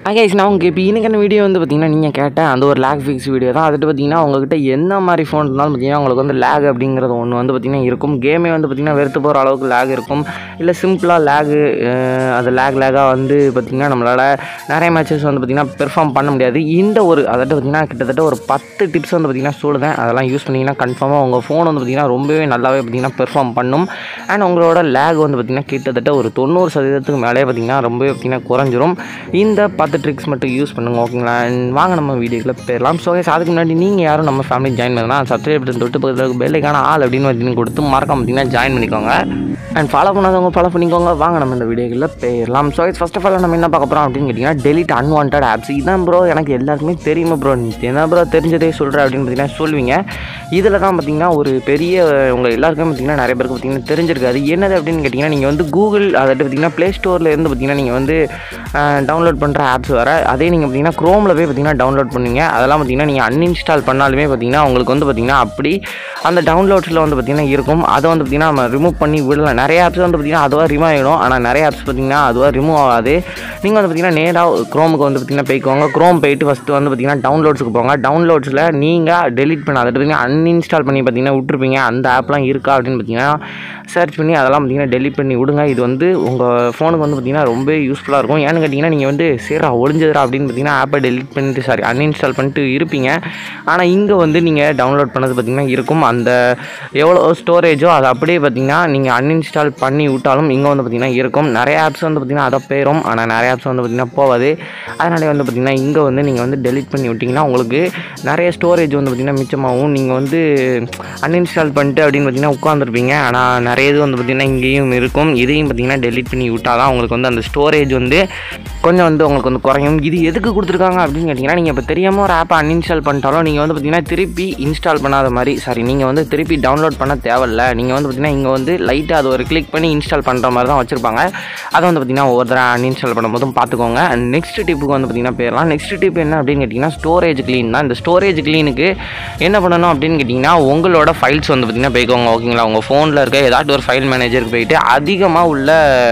Guys நான் உங்களுக்கு இப்போ இன்னைக்கான வீடியோ வந்து பார்த்தீங்கன்னா நீங்கள் கேட்ட அந்த ஒரு லேக் ஃபிக்ஸ் வீடியோ தான் அதுட்டு பார்த்தீங்கன்னா உங்ககிட்ட என்ன மாதிரி ஃபோன் இருந்தாலும் பார்த்தீங்கன்னா உங்களுக்கு வந்து லேக் அப்படிங்கிறது ஒன்று வந்து பார்த்தீங்கன்னா இருக்கும் கேமே வந்து பார்த்தீங்கன்னா வெறுத்து போகிற அளவுக்கு லேக் இருக்கும் இல்லை சிம்பிளாக லேகு அது லேக் லேகாக வந்து பார்த்தீங்கன்னா நம்மளால் நிறைய மேட்சஸ் வந்து பார்த்தீங்கன்னா பெர்ஃபார்ம் பண்ண முடியாது இந்த ஒரு அதாவது பார்த்தீங்கன்னா கிட்டத்தட்ட ஒரு பத்து டிப்ஸ் வந்து பார்த்தீங்கன்னா சொல்லுதேன் அதெல்லாம் யூஸ் பண்ணிங்கன்னா கன்ஃபார்மாக உங்கள் ஃபோன் வந்து பார்த்தீங்கன்னா ரொம்பவே நல்லாவே பார்த்தீங்கன்னா பெர்ஃபார்ம் பண்ணும் அண்ட் உங்களோட லேக் வந்து பார்த்தீங்கன்னா கிட்டத்தட்ட ஒரு தொண்ணூறு சதவீதத்துக்கு மேலே பார்த்தீங்கன்னா ரொம்பவே பார்த்தீங்கன்னா குறைஞ்சிரும் இந்த பத்து ட்ரிக்ஸ் மட்டும் யூஸ் பண்ணுங்க ஓகேங்களா And வாங்க நம்ம வீடியோக்குள்ள போயிடலாம் ஸோ அதுக்கு முன்னாடி நீங்கள் யாரும் நம்ம ஃபேமிலி ஜாயின் பண்ணலாம் சப்ஸ்கிரைப் பட்டன் தொட்டு பக்கத்தில் பெல்லைக்கான ஆள் அப்படின்னு பார்த்தீங்கன்னா கொடுத்து மறக்காம பார்த்தீங்கன்னா ஜாயின் பண்ணிக்கோங்க அண்ட் ஃபாலோ பண்ணாதவங்க ஃபாலோ பண்ணிக்கோங்க வாங்க நம்ம இந்த வீடியோக்குள்ள போயிடலாம் ஸோ ஃபர்ஸ்ட் ஆஃப் ஆல் நம்ம என்ன பார்க்க போகிறோம் அப்படின்னு கேட்டிங்கன்னா டெலிட் அன்வான்ட் ஆப்ஸ் இதான் ப்ரோ எனக்கு எல்லாருக்குமே தெரியுமா ப்ரோ நீ என்ன ப்ரோ தெரிஞ்சதே சொல்கிற அப்படின்னு பார்த்தீங்கன்னா சொல்லுவீங்க இதில் தான் பார்த்தீங்கன்னா ஒரு பெரிய உங்கள் எல்லாருக்குமே பார்த்தீங்கன்னா நிறைய பேருக்கு பார்த்தீங்கன்னா தெரிஞ்சிருக்காது என்னது அப்படின்னு கேட்டிங்கன்னா நீங்கள் வந்து கூகுள் அதாவது பார்த்தீங்கன்னா ப்ளே ஸ்டோரில் இருந்து பார்த்தீங்கன்னா நீங்கள் வந்து டவுன்லோட் பண்ணுற ஆப்ஸ் வர அதே நீங்கள் பார்த்தீங்கன்னா க்ரோமில் போய் பார்த்தீங்கன்னா டவுன்லோட் பண்ணுவீங்க அதெல்லாம் பார்த்தீங்கன்னா நீங்கள் அன்இன்ஸ்டால் பண்ணாலுமே பார்த்தீங்கன்னா உங்களுக்கு வந்து பார்த்தீங்கன்னா அப்படி அந்த டவுன்லோட்ஸில் வந்து பார்த்தீங்கன்னா இருக்கும் அதை வந்து பார்த்தீங்கன்னா நம்ம ரிமூவ் பண்ணி விடலாம் நிறைய ஆப்ஸ் வந்து பார்த்தீங்கன்னா அதுவாக ரிமூவ் ஆகிடும் ஆனால் நிறைய ஆப்ஸ் பார்த்தீங்கன்னா அதுவாக ரிமூவ் ஆகாது நீங்கள் வந்து பார்த்தீங்கன்னா நேராக க்ரோமுக்கு வந்து பார்த்தீங்கன்னா போய்க்குவாங்க க்ரோம் போயிட்டு ஃபஸ்ட்டு வந்து பார்த்தீங்கன்னா டவுன்லோட்ஸுக்கு போங்க டவுன்லோட்ஸில் நீங்கள் டெலிட் பண்ண அதை பார்த்தீங்கன்னா அன்இன்ஸ்டால் பண்ணி பார்த்தீங்கன்னா விட்டுருப்பீங்க அந்த ஆப்லாம் இருக்கா அப்படின்னு பார்த்தீங்கன்னா சர்ச் பண்ணி அதெல்லாம் பார்த்தீங்கன்னா டெலிட் பண்ணி விடுங்க இது வந்து உங்கள் ஃபோனுக்கு வந்து பார்த்தீங்கன்னா ரொம்ப யூஸ்ஃபுல்லாக இருக்கும் ஏன்னு கேட்டிங்கன்னா நீங்கள் வந்து சேரா ஒளிஞ்சதுரா அப்படின்னு பார்த்தீங்கன்னா ஆப்பை டெலிட் பண்ணிட்டு சாரி அன்இன்ஸ்டால் பண்ணிட்டு இருப்பீங்க ஆனால் இங்கே வந்து நீங்கள் டவுன்லோட் பண்ணது பார்த்தீங்கன்னா இருக்கும் அந்த எவ்வளோ ஸ்டோரேஜோ அது அப்படியே பார்த்தீங்கன்னா நீங்கள் அன்இன்ஸ்டால் பண்ணி விட்டாலும் இங்கே வந்து பார்த்தீங்கன்னா இருக்கும் நிறைய ஆப்ஸ் வந்து பார்த்தீங்கன்னா அதை போயிடும் ஆனால் நிறைய ஆப்ஸ் வந்து பார்த்தீங்கன்னா போகாது அதனாலே வந்து பார்த்தீங்கன்னா இங்கே வந்து நீங்கள் வந்து டெலிட் பண்ணி விட்டிங்கன்னா உங்களுக்கு நிறைய ஸ்டோரேஜ் வந்து பார்த்தீங்கன்னா மிச்சமாகும் நீங்கள் வந்து அன்இன்ஸ்டால் பண்ணிட்டு அப்படின்னு பார்த்தீங்கன்னா உட்காந்துருப்பீங்க ஆனால் நிறைய இது வந்து பார்த்தீங்கன்னா இங்கேயும் இருக்கும் இதையும் பார்த்தீங்கன்னா டெலிட் பண்ணி விட்டால் தான் உங்களுக்கு வந்து அந்த ஸ்டோரேஜ் வந்து கொஞ்சம் வந்து உங்களுக்கு வந்து குறையும் இது எதுக்கு கொடுத்துருக்காங்க அப்படின்னு கேட்டிங்கன்னா நீங்கள் இப்போ தெரியாமல் ஒரு ஆப்பை அன்இன்ஸ்டால் பண்ணிட்டாலும் நீங்கள் வந்து பார்த்தீங்கன்னா திருப்பி இன்ஸ்டால் பண்ணாத மாதிரி சாரி நீங்கள் வந்து திருப்பி டவுன்லோட் பண்ண தேவையில்ல நீங்கள் வந்து பார்த்தீங்கன்னா இங்கே வந்து லைட்டாக அது ஒரு கிளிக் பண்ணி இன்ஸ்டால் பண்ணுற மாதிரி தான் வச்சுருப்பாங்க அதை வந்து பார்த்தீங்கன்னா ஒவ்வொரு தடவை அன்இன்ஸ்டால் பண்ணும்போதும் பார்த்துக்கோங்க அண்ட் நெக்ஸ்ட் டிப்புக்கு வந்து பார்த்தீங்கன்னா போயிடலாம் நெக்ஸ்ட் டிப் என்ன அப்படின்னு கேட்டிங்கன்னா ஸ்டோரேஜ் க்ளீன் தான் இந்த ஸ்டோரேஜ் க்ளீனுக்கு என்ன பண்ணணும் அப்படின்னு கேட்டிங்கன்னா உங்களோட ஃபைல்ஸ் வந்து பார்த்தீங்கன்னா போய்க்கோங்க ஓகேங்களா உங்கள் ஃபோனில் இருக்க ஏதாச்சும் ஒரு ஃபைல் மேனேஜருக்கு போயிட்டு அதிகமாக உள்ள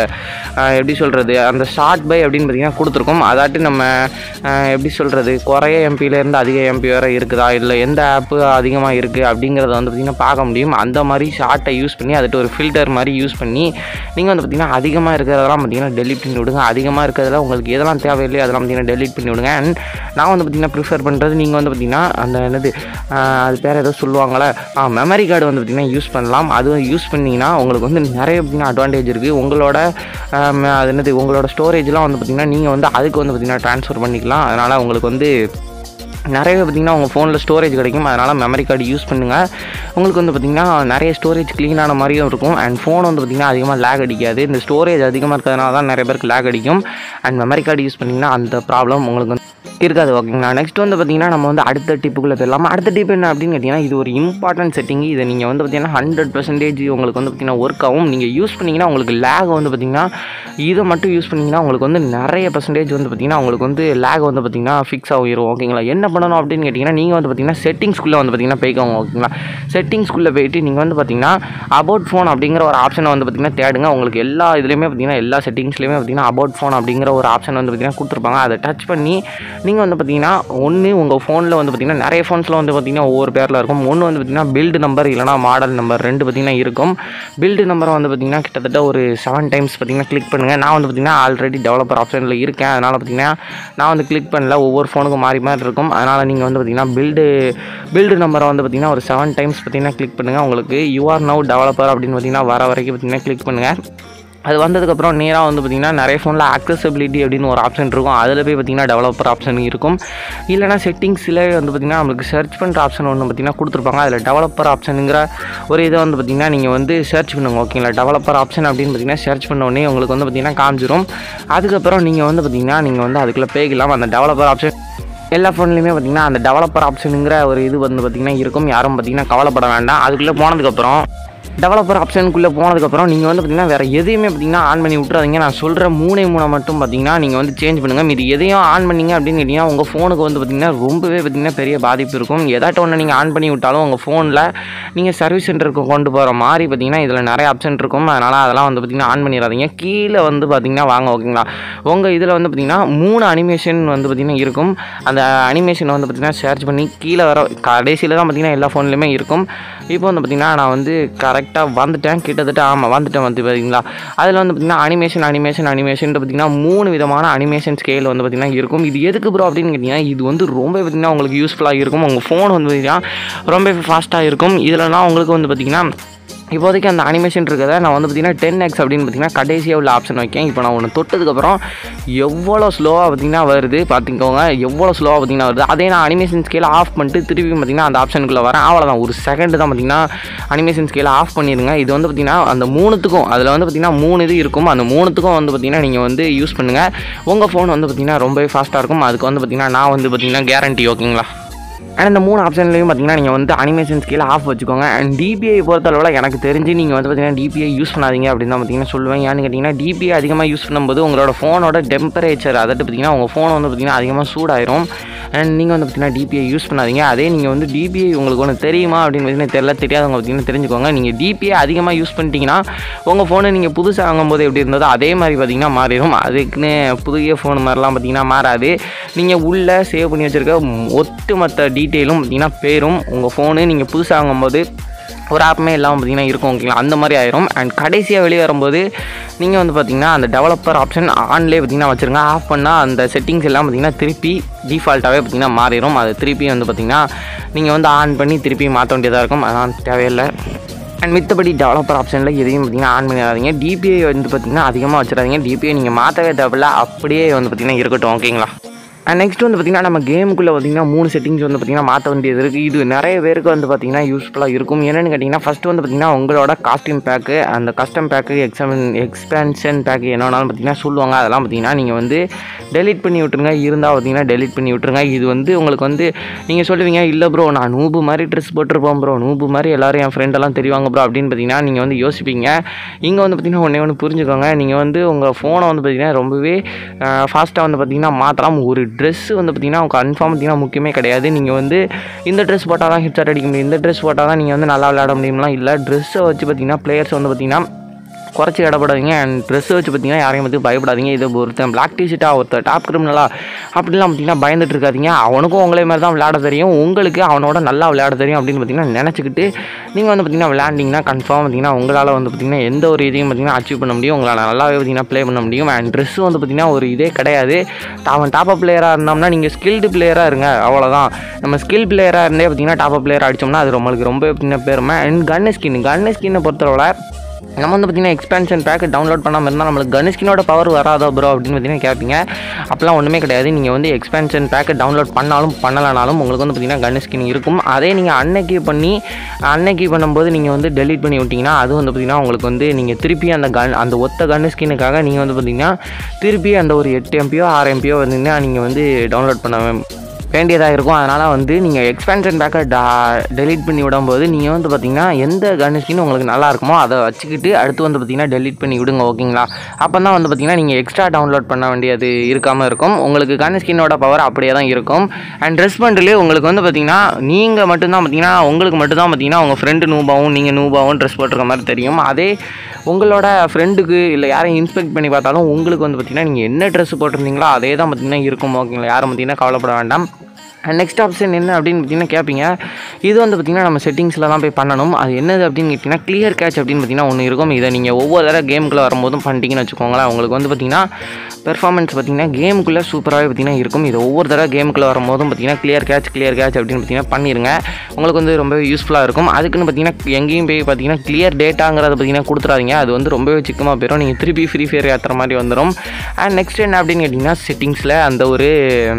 அஹ், எப்படி சொல்கிறது அந்த ஷார்ட் பை அப்படின்னு பார்த்தீங்கன்னா கொடுத்துருக்கோம் அதாட்டி நம்ம அஹ், எப்படி சொல்கிறது குறைய எம்பியிலேருந்து அதிக எம்பி வரை இருக்குதா இல்லை எந்த ஆப்பு அதிகமாக இருக்குது அப்படிங்கிறத வந்து பார்த்திங்கன்னா பார்க்க முடியும் அந்த மாதிரி ஷார்ட்டை யூஸ் பண்ணி அதுட்டு ஒரு ஃபில்டர் மாதிரி யூஸ் பண்ணி நீங்கள் வந்து பார்த்திங்கன்னா அதிகமாக இருக்கிறதெல்லாம் பார்த்தீங்கன்னா டெலிட் பண்ணி விடுங்க அதிகமாக இருக்கிறதுல உங்களுக்கு எதெல்லாம் தேவையில்லையோ அதெல்லாம் பார்த்தீங்கன்னா டெலிட் பண்ணி விடுங்க அண்ட் நான் வந்து பார்த்திங்கன்னா ப்ரிஃபர் பண்ணுறது நீங்கள் வந்து பார்த்திங்கன்னா அந்த என்னது அஹ், அது பேர் ஏதோ சொல்லுவாங்களே ஆ மெமரி கார்டு வந்து பார்த்திங்கன்னா யூஸ் பண்ணலாம் அது யூஸ் பண்ணிங்கன்னா உங்களுக்கு வந்து நிறைய பார்த்திங்கன்னா அட்வான்டேஜ் இருக்குது உங்களோட அஹ், ம- அது என்னது உங்களோட ஸ்டோரேஜ்லாம் வந்து பார்த்திங்கன்னா நீங்கள் வந்து அதுக்கு வந்து பார்த்திங்கன்னா ட்ரான்ஸ்ஃபர் பண்ணிக்கலாம் அதனால் உங்களுக்கு வந்து நிறைய பார்த்திங்கன்னா உங்கள் ஃபோனில் ஸ்டோரேஜ் கிடைக்கும் அதனால் மெமரி கார்டு யூஸ் பண்ணுங்கள் உங்களுக்கு வந்து பார்த்திங்கன்னா நிறைய ஸ்டோரேஜ் க்ளீனான மாதிரியும் இருக்கும் அண்ட் ஃபோன் வந்து பார்த்திங்கன்னா அதிகமாக லேக் அடிக்காது இந்த ஸ்டோரேஜ் அதிகமாக இருக்கிறதுனால தான் நிறைய பேருக்கு லேக் அடிக்கும் அண்ட் மெமரி கார்டு யூஸ் பண்ணிங்கன்னா அந்த ப்ராப்ளம் உங்களுக்கு வந்து இருக்காது ஓகேங்களா நெக்ஸ்ட் வந்து பார்த்திங்கன்னா நம்ம வந்து அடுத்த டிப்புக்குள்ளே போயிடலாம் அடுத்த டிப் என்ன அப்படின்னு கேட்டிங்கன்னா இது ஒரு இம்பார்ட்டன்ட் செட்டிங் இதை நீங்கள் வந்து பார்த்திங்கன்னா ஹண்ட்ரட் பர்சன்டேஜ் உங்களுக்கு வந்து பார்த்திங்கன்னா ஒர்க் ஆகும் நீங்கள் யூஸ் பண்ணிங்கன்னா உங்களுக்கு லேக் வந்து பார்த்திங்கன்னா இதை மட்டும் யூஸ் பண்ணிங்கன்னா உங்களுக்கு வந்து நிறைய பர்சன்டேஜ் வந்து பார்த்திங்கன்னா உங்களுக்கு வந்து லேக் வந்து பார்த்திங்கன்னா ஃபிக்ஸ் ஆகிரும் ஓகேங்களா என்ன பண்ணணும் அப்படின்னு கேட்டிங்கன்னா நீங்கள் வந்து பார்த்திங்கன்னா செட்டிங்ஸ்குள்ளே வந்து பார்த்திங்கன்னா போய்க்கோங்க ஓகேங்களா செட்டிங்ஸ்குள்ளே போயிட்டு நீங்கள் வந்து பார்த்திங்கன்னா அபவுட் ஃபோன் அப்படிங்கிற ஒரு ஆப்ஷனை வந்து பார்த்திங்கன்னா தேடுங்க உங்களுக்கு எல்லா இதுலேயுமே பார்த்திங்கன்னா எல்லா செட்டிங்ஸ்லையுமே பார்த்திங்கன்னா அபவுட் ஃபோன் அப்படிங்கிற ஒரு ஆப்ஷன் வந்து பார்த்திங்கன்னா கொடுத்துருப்பாங்க அதை டச் பண்ணி நீங்கள் வந்து பார்த்தீங்கன்னா ஒன்று உங்கள் ஃபோனில் வந்து பார்த்தீங்கன்னா நிறைய ஃபோன்ஸில் வந்து பார்த்தீங்கன்னா ஒவ்வொரு பேரில் இருக்கும் ஒன்று வந்து பார்த்தீங்கன்னா பில்டு நம்பர் இல்லைனா மாடல் நம்பர் ரெண்டு பார்த்தீங்கன்னா இருக்கும் பில்டு நம்பரை வந்து பார்த்தீங்கன்னா கிட்டத்தட்ட ஒரு செவன் டைம்ஸ் பார்த்தீங்கன்னா கிளிக் பண்ணுங்கள் நான் வந்து பார்த்தீங்கன்னா ஆல்ரெடி டெவலப்பர் ஆப்ஷனில் இருக்கேன் அதனால் பார்த்தீங்கன்னா நான் வந்து கிளிக் பண்ணல ஒவ்வொரு ஃபோனுக்கும் மாறி மாறி இருக்கும் அதனால் நீங்கள் வந்து பார்த்தீங்கன்னா பில்டு பில்டு நம்பரை வந்து பார்த்தீங்கன்னா ஒரு செவன் டைம்ஸ் பார்த்தீங்கன்னா கிளிக் பண்ணுங்கள் உங்களுக்கு யூஆர் நவ் டெவலப்பர் அப்படின்னு பார்த்தீங்கன்னா வர வரைக்கும் பார்த்தீங்கன்னா கிளிக் பண்ணுங்கள் அது வந்ததுக்கப்புறம் நேராக வந்து பார்த்திங்கன்னா நிறைய ஃபோனில் accessibility அப்படின்னு ஒரு ஆப்ஷன் இருக்கும் அதில் போய் பார்த்திங்கன்னா டெவலப்பர் ஆப்ஷன் இருக்கும் இல்லைனா செட்டிங்ஸில் வந்து பார்த்திங்கன்னா நம்மளுக்கு சர்ச் பண்ணுற ஆப்ஷன் ஒன்று பார்த்திங்கன்னா கொடுத்துருப்பாங்க அதில் டெவலப்பர் ஆப்ஷனுங்கிற ஒரு இதை வந்து பார்த்திங்கன்னா நீங்கள் வந்து சர்ச் பண்ணுங்க ஓகேங்களா டெவலப்பர் ஆப்ஷன் அப்படின்னு பார்த்திங்கன்னா சர்ச் பண்ண உடனே உங்களுக்கு வந்து பார்த்திங்கன்னா காமிச்சிரும் அதுக்கப்புறம் நீங்கள் வந்து பார்த்திங்கன்னா நீங்கள் வந்து அதுக்குள்ளே போய்க்கலாம் அந்த டெவலப்பர் ஆப்ஷன் எல்லா ஃபோன்லேயுமே பார்த்திங்கன்னா அந்த டெவலப்பர் ஆப்ஷனுங்கிற ஒரு இது வந்து பார்த்திங்கன்னா இருக்கும் யாரும் பார்த்திங்கன்னா கவலைப்பட வேண்டாம் அதுக்குள்ளே போனதுக்கப்புறம் டெவலப்பர் ஆப்ஷனுக்குள்ளே போனதுக்கப்புறம் நீங்கள் வந்து பார்த்தீங்கன்னா வேறு எதையுமே பார்த்தீங்கன்னா ஆன் பண்ணி விட்றாதீங்க நான் சொல்கிற மூணே மூணை மட்டும் பார்த்தீங்கன்னா நீங்கள் வந்து சேஞ்ச் பண்ணுங்கள் மீதி எதையும் ஆன் பண்ணீங்க அப்படின்னு கேட்டிங்கன்னா உங்கள் ஃபோனுக்கு வந்து பார்த்தீங்கன்னா ரொம்பவே பார்த்தீங்கன்னா பெரிய பாதிப்பு இருக்கும் ஏதாட்டும் ஒன்று நீங்கள் ஆன் பண்ணி விட்டாலும் உங்கள் ஃபோனில் நீங்கள் சர்வீஸ் சென்டருக்கு கொண்டு போகிற மாதிரி பார்த்தீங்கன்னா இதில் நிறைய ஆப்ஷன் இருக்கும் அதனால் அதெல்லாம் வந்து பார்த்தீங்கன்னா ஆன் பண்ணிடாதீங்க கீழே வந்து பார்த்தீங்கன்னா வாங்க ஓகேங்களா உங்கள் இதில் வந்து பார்த்தீங்கன்னா மூணு அனிமேஷன் வந்து பார்த்தீங்கன்னா இருக்கும் அந்த அனிமேஷனை வந்து பார்த்தீங்கன்னா சர்ச் பண்ணி கீழே வர கடைசியில் தான் பார்த்தீங்கன்னா எல்லா ஃபோன்லையுமே இருக்கும் இப்போ வந்து பார்த்தீங்கன்னா நான் வந்து கரெக்டாக வந்துட்டேன் கிட்டத்தட்ட ஆமாம் வந்துட்டேன் வந்து பார்த்தீங்களா அதில் வந்து பார்த்தீங்கன்னா அனிமேஷன் அனிமேஷன் அனிமேஷன் பார்த்தீங்கன்னா மூணு விதமான அனிமேஷன் ஸ்கேல் வந்து பார்த்தீங்கன்னா இருக்கும் இது எதுக்கு ப்ரோ அப்படின்னு கேட்டிங்கன்னா இது வந்து ரொம்ப பார்த்தீங்கன்னா உங்களுக்கு யூஸ்ஃபுல்லாக இருக்கும் உங்கள் ஃபோன் வந்து பார்த்தீங்கன்னா ரொம்ப ஃபாஸ்ட்டாக இருக்கும் இதிலலாம் உங்களுக்கு வந்து பார்த்தீங்கன்னா இப்போதைக்கு அந்த அனிமேஷன் இருக்கிறத நான் வந்து பார்த்தீங்கன்னா டென் எக்ஸ் அப்படின்னு பார்த்தீங்கன்னா கடைசியாக உள்ள ஆப்ஷன் வைக்கேன் இப்போ நான் ஒன்று தொட்டதுக்கப்புறம் எவ்வளோ ஸ்லோவாக பார்த்தீங்கன்னா வருது பார்த்துக்கோங்க எவ்வளோ ஸ்லோவாக பார்த்தீங்கன்னா வருது அதே நான் அனிமேஷன் ஸ்கேல ஆஃப் பண்ணிட்டு திருப்பி பார்த்தீங்கன்னா அந்த ஆப்ஷனுக்குள்ளே வரேன் அவ்வளோதான் ஒரு செகண்ட் தான் பார்த்தீங்கன்னா அனிமேஷன் ஸ்கேல ஆஃப் பண்ணிடுங்க இது வந்து பார்த்தீங்கன்னா அந்த மூணுத்துக்கும் அதில் வந்து பார்த்தீங்கன்னா மூணு இது இருக்கும் அந்த மூணுத்துக்கும் வந்து பார்த்தீங்கன்னா நீங்கள் வந்து யூஸ் பண்ணுங்கள் உங்கள் ஃபோன் வந்து பார்த்தீங்கன்னா ரொம்பவே ஃபாஸ்ட்டாக இருக்கும் அதுக்கு வந்து பார்த்தீங்கன்னா நான் வந்து பார்த்தீங்கன்னா கேரண்டி ஓகேங்களா அண்ட் இந்த மூணு ஆப்ஷன்லையும் பார்த்தீங்கன்னா நீங்கள் வந்து அனிமேஷன் ஸ்கேல ஆஃப் வச்சுக்கோங்க அண்ட் டிபிஐ பொறுத்தளவில் எனக்கு தெரிஞ்சு நீங்கள் வந்து பார்த்தீங்கன்னா டிபிஐ யூஸ் பண்ணாதீங்க அப்படின்னு தான் பார்த்தீங்கன்னா சொல்லுவேன் ஏன்னு கேட்டிங்கன்னா டிபிஐ அதிகமாக யூஸ் பண்ணும்போது உங்களோட ஃபோனோட டெம்பரேச்சர் அதாவது பார்த்தீங்கன்னா உங்கள் ஃபோன் வந்து பார்த்தீங்கன்னா அதிகமாக சூடாயிரும் அண்ட் நீங்கள் வந்து பார்த்தீங்கன்னா டிபிஐ யூஸ் பண்ணாதீங்க அதே நீங்கள் வந்து டிபிஐ உங்களுக்கு ஒன்று தெரியுமா அப்படின்னு பார்த்தீங்கன்னா தெரியல தெரியாதவங்க பார்த்தீங்கன்னா தெரிஞ்சுக்கோங்க நீங்கள் டிபிஐ அதிகமாக யூஸ் பண்ணிட்டீங்கன்னா உங்கள் ஃபோனை நீங்கள் புதுசாக வாங்கும்போது எப்படி இருந்ததோ அதே மாதிரி பார்த்தீங்கன்னா மாறிடும் அதுக்குன்னு புதிய ஃபோன் மாதிரிலாம் பார்த்தீங்கன்னா மாறாது நீங்கள் உள்ளே சேவ் பண்ணி வச்சுருக்க ஒட்டுமொத்த டீட்டெயிலும் பார்த்தீங்கன்னா பேரும் உங்கள் ஃபோனு நீங்கள் புதுசாக வாங்கும்போது ஒரு ஆப்புமே இல்லாமல் பார்த்தீங்கன்னா இருக்கும் ஓகேங்களா அந்த மாதிரி ஆயிரும் அண்ட் கடைசியாக வெளியே வரும்போது நீங்கள் வந்து பார்த்தீங்கன்னா அந்த டெவலப்பர் ஆப்ஷன் ஆன்லேயே பார்த்தீங்கன்னா வச்சுருங்க ஆஃப் பண்ணால் அந்த செட்டிங்ஸ் எல்லாம் பார்த்தீங்கன்னா திருப்பி டிஃபால்ட்டாகவே பார்த்தீங்கன்னா மாறிடும் அது திருப்பி வந்து பார்த்தீங்கன்னா நீங்கள் வந்து ஆன் பண்ணி திருப்பி மாற்ற வேண்டியதாக இருக்கும் அதான் தேவையில்லை அண்ட் மித்தபடி டெவலப்பர் ஆப்ஷனில் எதையும் பார்த்தீங்கன்னா ஆன் பண்ணிடாதீங்க டிபிஐ வந்து பார்த்தீங்கன்னா அதிகமாக வச்சிடாதீங்க டிபிஐ நீங்கள் மாற்றவே தேவையில்ல அப்படியே வந்து பார்த்தீங்கன்னா இருக்கட்டும் ஓகேங்களா அண்ட் நெக்ஸ்ட் வந்து பார்த்திங்கன்னா நம்ம கேமுக்குள்ளே பார்த்திங்கன்னா மூணு செட்டிங்ஸ் வந்து பார்த்திங்கன்னா மாற்ற வேண்டியது இருக்குது இது நிறைய பேருக்கு வந்து பார்த்திங்கன்னா யூஸ்ஃபுல்லாக இருக்கும் என்னென்னு கேட்டிங்கன்னா ஃபஸ்ட்டு வந்து பார்த்திங்கன்னா உங்களோட காஸ்டியூம் பேக்கு அந்த custom pack exam expansion pack என்ன வேணாலும் பார்த்திங்கன்னா சொல்லுவாங்க அதெல்லாம் பார்த்திங்கன்னா நீங்கள் வந்து டெலிட் பண்ணி விட்டுருங்க இருந்தால் பார்த்திங்கன்னா டெலிட் பண்ணி விட்டுருங்க இது வந்து உங்களுக்கு வந்து நீங்கள் சொல்லுவீங்க இல்லை ப்ரோ நான் நூபு மாதிரி ட்ரெஸ் போட்டிருப்போம் ப்ரோ நூபு மாதிரி எல்லோரும் என் ஃப்ரெண்டெல்லாம் தெரிவாங்க ப்ரோ அப்படின்னு பார்த்தீங்கன்னா நீங்கள் வந்து யோசிப்பீங்க இங்கே வந்து பார்த்திங்கன்னா ஒன்றே ஒன்று புரிஞ்சுக்கோங்க நீங்கள் வந்து உங்கள் ஃபோனை வந்து பார்த்திங்கன்னா ரொம்பவே ஃபாஸ்ட்டாக வந்து பார்த்திங்கன்னா மாற்றலாம் ஒரு ட்ரெஸ் வந்து பார்த்திங்கன்னா கன்ஃபார்ம் பார்த்திங்கன்னா முக்கியமே கிடையாது நீங்கள் வந்து இந்த ட்ரெஸ் போட்டால் தான் ஹிட் அடிக்க முடியும் இந்த ட்ரெஸ் போட்டால் தான் நீங்கள் வந்து நல்லா விளையாட முடியும்லாம் இல்லை ட்ரெஸ்ஸை வச்சு பார்த்திங்கன்னா பிளேயர்ஸ் வந்து பார்த்திங்கன்னா குறைச்சி இடப்படாதீங்க அண்ட் ட்ரெஸ்ஸை வச்சு பார்த்தீங்கன்னா யாரையும் பற்றி பயப்படாதீங்க இது ஒருத்தன் பிளாக் டிஷர்ட்டாக ஒருத்தர் டாப் கிரிமினலா அப்படிலாம் பார்த்தீங்கன்னா பயந்துட்டு இருக்காதீங்க அவனுக்கும் உங்களே மாதிரி தான் விளையாட தெரியும் உங்களுக்கு அவனோட நல்லா விளையாட தெரியும் அப்படின்னு பார்த்தீங்கன்னா நினச்சிக்கிட்டு நீங்கள் வந்து பார்த்தீங்கன்னா விளையாண்டிங்கன்னா கன்ஃபார்ம் பார்த்தீங்கன்னா உங்களால் வந்து பார்த்தீங்கன்னா எந்த ஒரு இதையும் பார்த்தீங்கன்னா அச்சீவ் பண்ண முடியும் உங்களால் நல்லாவே பார்த்தீங்கன்னா ப்ளே பண்ண முடியும் அண்ட் ட்ரெஸ் வந்து பார்த்தீங்கன்னா ஒரு இதே கிடையாது அவன் டாப் பிளேயராக இருந்தோம்னா நீங்கள் ஸ்கில்டு பிளேயராக இருங்க அவ்வளோதான் நம்ம ஸ்கில் பிளேயராக இருந்தே பார்த்தீங்கன்னா டாப் பிளேயர் அடித்தோம்னா அது நம்மளுக்கு ரொம்ப பார்த்தீங்கன்னா பெருமை அண்ட் கன்னு ஸ்கின் கன்னு ஸ்கின்னை பொறுத்தளவில் நம்ம வந்து பார்த்தீங்கன்னா எக்ஸ்பென்ஷன் பேக் டவுன்லோட் பண்ணாமல் இருந்தால் நம்மளுக்கு கன்ஸ்கினோட பவர் வராதோ ப்ரோ அப்படின்னு பார்த்தீங்கன்னா கேட்பீங்க அப்போலாம் ஒன்றுமே கிடையாது நீங்கள் வந்து எக்ஸ்பென்ஷன் பேக் டவுன்லோட் பண்ணாலும் பண்ணலனாலும் உங்களுக்கு வந்து பார்த்தீங்கன்னா கன்ஸ்கின் இருக்கும் அதே நீங்கள் அன்னைக்கு பண்ணி அன்னைக்கு பண்ணும்போது நீங்கள் வந்து டெலீட் பண்ணி விட்டிங்கன்னா அது வந்து பார்த்தீங்கன்னா உங்களுக்கு வந்து நீங்கள் திருப்பி அந்த கன் அந்த ஒத்த கன் ஸ்கின்னுக்காக நீங்கள் வந்து பார்த்தீங்கன்னா திருப்பி அந்த ஒரு எட்டு எம்பியோ ஆறு எம்பியோ வந்தீங்கன்னா நீங்கள் வந்து டவுன்லோட் பண்ண வேண்டியதாக இருக்கும் அதனால் வந்து நீங்கள் எக்ஸ்பென்ஷன் பேக்கை டா டெலீட் பண்ணி விடும்போது நீங்கள் வந்து பார்த்தீங்கன்னா எந்த கன் ஸ்கின் உங்களுக்கு நல்லா இருக்குமோ அதை வச்சுக்கிட்டு அடுத்து வந்து பார்த்தீங்கன்னா டெலீட் பண்ணி விடுங்க ஓகேங்களா அப்போ தான் வந்து பார்த்தீங்கன்னா நீங்கள் எக்ஸ்ட்ரா டவுன்லோட் பண்ண வேண்டியது இருக்காமல் இருக்கும் உங்களுக்கு கன் ஸ்கின்னோட பவர் அப்படியே தான் இருக்கும் அண்ட் ட்ரெஸ் பண்ணுறதுலேயே உங்களுக்கு வந்து பார்த்தீங்கன்னா நீங்கள் மட்டும்தான் பார்த்தீங்கன்னா உங்களுக்கு மட்டும்தான் பார்த்தீங்கன்னா உங்கள் ஃப்ரெண்டு நூபாவும் நீங்கள் நூபாவும் ட்ரெஸ் போட்டிருக்க மாதிரி தெரியும் அதே உங்களோட ஃப்ரெண்டுக்கு இல்லை யாரையும் இன்ஸ்பெக்ட் பண்ணி பார்த்தாலும் உங்களுக்கு வந்து பார்த்தீங்கன்னா நீங்கள் என்ன ட்ரெஸ் போட்டிருந்தீங்களோ அதே தான் பார்த்தீங்கன்னா இருக்கும் ஓகேங்களா யாரும் பார்த்தீங்கன்னா கவலைப்பட வேண்டாம் நெக்ஸ்ட் ஆப்ஷன் என்ன அப்படின்னு பார்த்தீங்கன்னா கேட்பீங்க இது வந்து பார்த்திங்கன்னா நம்ம செட்டிங்ஸில் தான் போய் பண்ணணும் அது என்னது அப்படின்னு கேட்டிங்கன்னா கிளியர் கேட்ச் அப்படின்னு பார்த்தீங்கன்னா ஒன்று இருக்கும் இதை நீங்கள் ஒவ்வொரு தடவை கேமுக்குள்ளே வரும்போதும் பண்ணிட்டீங்கன்னு வச்சுக்கோங்களேன் உங்களுக்கு வந்து பார்த்திங்கன்னா பெர்ஃபார்மன்ஸ் பார்த்திங்கன்னா கேமுக்குள்ளே சூப்பராகவே பார்த்திங்கன்னா இருக்கும் இது ஒவ்வொரு தடவை கேமுக்குள்ளே வரும்போதும் பார்த்திங்கன்னா கிளியர் கேட்ச் கிளியர் கேட்ச் அப்படின்னு பார்த்தீங்கன்னா பண்ணிடுங்க உங்களுக்கு வந்து ரொம்பவே யூஸ்ஃபுல்லாக இருக்கும் அதுக்குன்னு பார்த்தீங்கன்னா எங்கேயும் போய் பார்த்தீங்கன்னா கிளியர் டேட்டாங்கிறத பார்த்தீங்கன்னா கொடுத்துறாதீங்க அது வந்து ரொம்பவே சிக்கமாக போயிடும் நீங்கள் திருப்பி ஃப்ரீ ஃபயர் ஏற்றுற மாதிரி வந்துடும் அண்ட் நெக்ஸ்ட் என்ன அப்படின்னு கேட்டிங்கன்னா செட்டிங்ஸில் அந்த ஒரு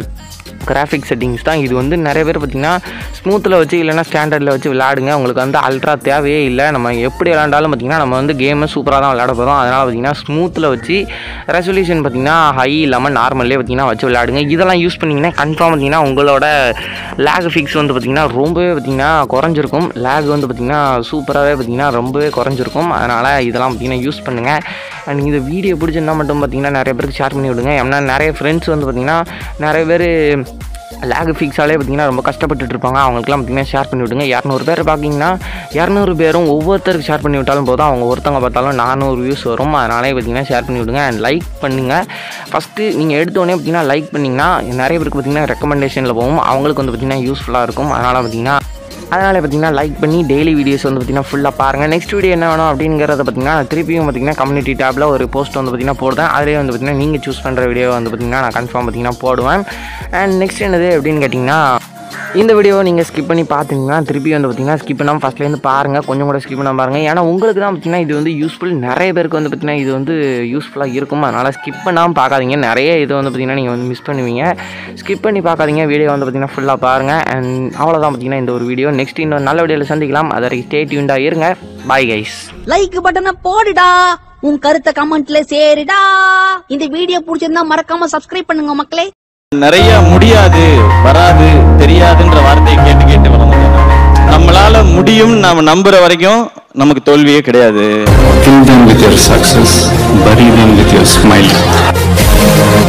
கிராஃபிக் செட்டிங்ஸ் தான் இது வந்து நிறைய பேர் பார்த்தீங்கன்னா ஸ்மூத்தில் வச்சு இல்லைனா ஸ்டாண்டர்டில் வச்சு விளையாடுங்க உங்களுக்கு வந்து அல்ட்ரா தேவையே இல்லை நம்ம எப்படி விளாண்டாலும் பார்த்தீங்கன்னா நம்ம வந்து கேமை சூப்பராக தான் விளையாட போகிறோம் அதனால் பார்த்தீங்கன்னா ஸ்மூத்தில் வச்சு ரெசல்யூஷன் பார்த்தீங்கன்னா ஹை இல்லாமல் நார்மல்லே பார்த்தீங்கன்னா வச்சு விளையாடுங்க இதெல்லாம் யூஸ் பண்ணிங்கன்னா கன்ஃபார்ம் பார்த்தீங்கன்னா உங்களோட லேக் ஃபிக்ஸ் வந்து பார்த்தீங்கன்னா ரொம்பவே பார்த்தீங்கன்னா குறைஞ்சிருக்கும் லேக் வந்து பார்த்தீங்கன்னா சூப்பராகவே பார்த்தீங்கன்னா ரொம்பவே குறைஞ்சிருக்கும் அதனால் இதெல்லாம் பார்த்தீங்கன்னா யூஸ் பண்ணுங்கள் அண்ட் இந்த வீடியோ பிடிச்சிருந்தா மட்டும் பார்த்தீங்கன்னா நிறைய பேருக்கு ஷேர் பண்ணி விடுங்க ஏன்னா நிறைய ஃப்ரெண்ட்ஸ் வந்து பார்த்தீங்கன்னா நிறைய பேர் லேக் ஃபிக்ஸாலே பார்த்தீங்கன்னா ரொம்ப கஷ்டப்பட்டுட்டு இருப்பாங்க அவங்களுக்குலாம் பார்த்தீங்கன்னா ஷேர் பண்ணி விடுங்க இரநூறு பேர் பார்த்தீங்கன்னா இரநூறு பேரும் ஒவ்வொருத்தருக்கு ஷேர் பண்ணி விட்டாலும் போதும் அவங்க ஒருத்தவங்க பார்த்தாலும் நானூறு வியூஸ் வரும் அதனாலே பார்த்தீங்கன்னா ஷேர் பண்ணி விடுங்க அண்ட் லைக் பண்ணுங்கள் ஃபஸ்ட்டு நீங்கள் எடுத்தோடனே பார்த்தீங்கன்னா லைக் பண்ணிங்கன்னா நிறைய பேருக்கு பார்த்தீங்கன்னா ரெக்கமெண்டேஷனில் போகும் அவங்களுக்கு வந்து பார்த்தீங்கன்னா யூஸ்ஃபுல்லாக இருக்கும் அதனால் பார்த்தீங்கன்னா அதனால் பார்த்தீங்கன்னா லைக் பண்ணி டெய்லி வீடியோஸ் வந்து பார்த்தீங்கன்னா ஃபுல்லாக பாருங்கள் நெக்ஸ்ட் வீடியோ என்ன வேணும் அப்படிங்கிறத பார்த்தீங்கன்னா திருப்பியும் பார்த்தீங்கன்னா கம்யூனிட்டி டேப்பில் ஒரு போஸ்ட் வந்து பார்த்தீங்கன்னா போடுறேன் அதிலே வந்து பார்த்தீங்கன்னா நீங்கள் சூஸ் பண்ணுற வீடியோ வந்து பார்த்தீங்கன்னா நான் கன்ஃபார்ம் பார்த்தீங்கன்னா போடுவேன் அண்ட் நெக்ஸ்ட் என்னது அப்படின்னு கேட்டிங்கன்னா இந்த வீடியோவை நீங்கள் ஸ்கிப் பண்ணி பார்த்தீங்கன்னா திருப்பி வந்து பார்த்தீங்கன்னா ஸ்கிப் பண்ணாமல் ஃபஸ்ட்லேருந்து பாருங்கள் கொஞ்சம் கூட ஸ்கிப் பண்ணாமல் பாருங்கள் ஏன்னா உங்களுக்கு தான் பார்த்தீங்கன்னா இது வந்து யூஸ்ஃபுல் நிறைய பேருக்கு வந்து பார்த்தீங்கன்னா இது வந்து யூஸ்ஃபுல்லாக இருக்கும் அதனால் ஸ்கிப் பண்ணாமல் பார்க்காதீங்க நிறைய இது வந்து பார்த்தீங்கன்னா நீங்கள் வந்து மிஸ் பண்ணுவீங்க ஸ்கிப் பண்ணி பார்க்காதீங்க வீடியோ வந்து பார்த்தீங்கன்னா ஃபுல்லாக பாருங்கள் அண்ட் அவ்வளோதான் பார்த்தீங்கன்னா இந்த ஒரு வீடியோ நெக்ஸ்ட் இன்னொரு நல்ல வீடியோவில் சந்திக்கலாம் அது வரைக்கும் ஸ்டே டியூண்டாக இருங்க பாய் கைஸ் லைக் பட்டனை போடுடா உன் கருத்தை கமெண்ட்ல சேருடா இந்த வீடியோ பிடிச்சிருந்தா மறக்காம சப்ஸ்கிரைப் பண்ணுங்க மக்களே நிறைய முடியாது வராது தெரியாதுன்ற வார்த்தையை கேட்டு கேட்டு வளர்ந்தேன் நானு. நம்மளால முடியும் நாம நம்புற வரைக்கும் நமக்கு தோல்வியே கிடையாது Kill them with your success, bury them with your smile.